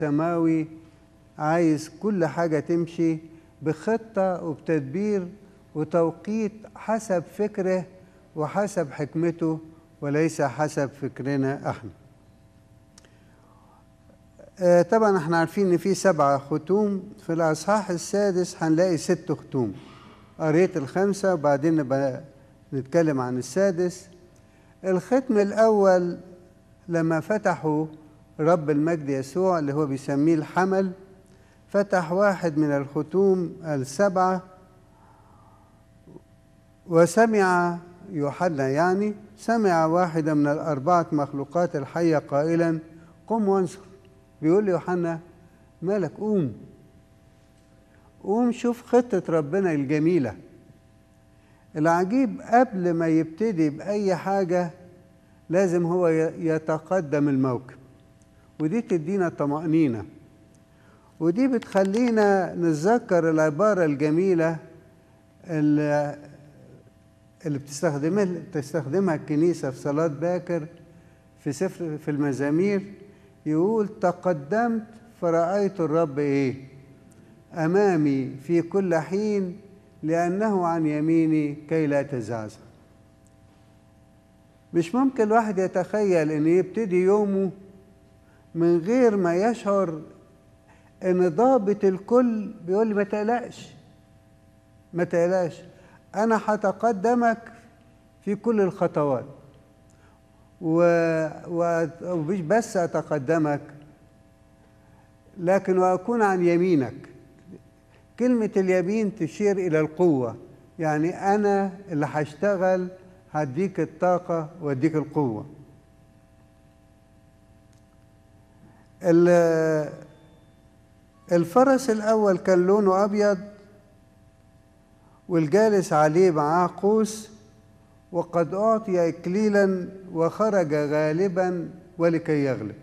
سماوي عايز كل حاجة تمشي بخطة وبتدبير وتوقيت حسب فكره وحسب حكمته وليس حسب فكرنا احنا آه، طبعا احنا عارفين ان في سبعة ختوم في الاصحاح السادس هنلاقي ست ختوم قريت الخمسة وبعدين نبقى نتكلم عن السادس الختم الاول لما فتحوا رب المجد يسوع اللي هو بيسميه الحمل فتح واحد من الختوم السبعة وسمع يوحنا يعني سمع واحدة من الأربعة مخلوقات الحية قائلا قم وانظر بيقول لي يوحنا مالك قوم قوم شوف خطة ربنا الجميلة العجيب قبل ما يبتدي بأي حاجة لازم هو يتقدم الموكب ودي تدينا طمأنينة ودي بتخلينا نتذكر العبارة الجميلة اللي اللي بتستخدمها بتستخدمها الكنيسة في صلاة باكر في سفر في المزامير يقول تقدمت فرأيت الرب إيه أمامي في كل حين لأنه عن يميني كي لا تزعزع مش ممكن الواحد يتخيل أن يبتدي يومه من غير ما يشعر ان ضابط الكل بيقول لي ما تقلقش ما تقلقش انا هتقدمك في كل الخطوات ومش بس اتقدمك لكن واكون عن يمينك كلمه اليمين تشير الى القوه يعني انا اللي هشتغل هديك الطاقه واديك القوه الفرس الأول كان لونه أبيض والجالس عليه معاه قوس وقد أعطي إكليلا وخرج غالبا ولكي يغلب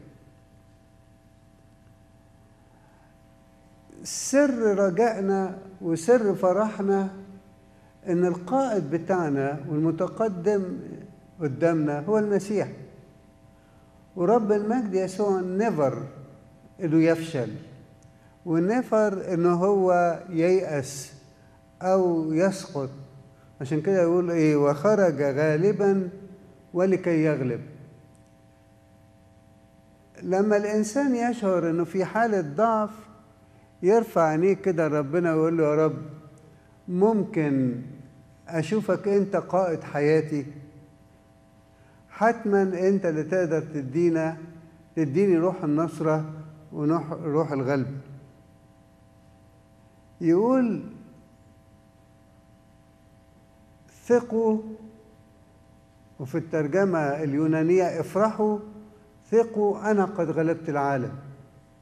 سر رجائنا وسر فرحنا ان القائد بتاعنا والمتقدم قدامنا هو المسيح ورب المجد يسوع نيفر انه يفشل ونفر انه هو ييأس او يسقط عشان كده يقول ايه وخرج غالبا ولكي يغلب لما الانسان يشعر انه في حالة ضعف يرفع عينيه كده ربنا ويقول له يا رب ممكن اشوفك انت قائد حياتي حتما انت اللي تقدر تدينا تديني روح النصرة وروح الغلب يقول ثقوا وفي الترجمة اليونانية افرحوا ثقوا أنا قد غلبت العالم